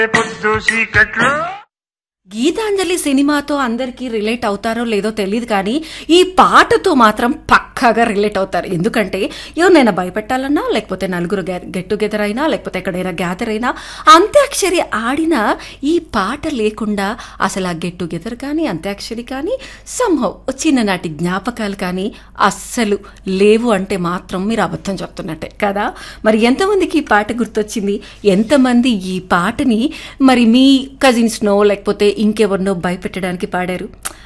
పొద్దు చీకట్లు గీతాంజలి సినిమాతో అందరికీ రిలేట్ అవుతారో లేదో తెలియదు కానీ ఈ పాటతో మాత్రం పక్కాగా రిలేట్ అవుతారు ఎందుకంటే ఎవరినైనా భయపెట్టాలన్నా లేకపోతే నలుగురు గెట్ టుగెదర్ అయినా లేకపోతే ఎక్కడైనా గ్యాదర్ అయినా అంత్యాక్షరి ఆడిన ఈ పాట లేకుండా అసలు ఆ గెట్ టుగెదర్ కానీ అంత్యాక్షరి కానీ సంభవ్ చిన్ననాటి జ్ఞాపకాలు కానీ అస్సలు లేవు అంటే మాత్రం మీరు అబద్ధం చెప్తున్నట్టే కదా మరి ఎంతమందికి ఈ పాట గుర్తొచ్చింది ఎంతమంది ఈ పాటని మరి మీ కజిన్స్నో లేకపోతే ఇంకెవరినో భయపెట్టడానికి పాడారు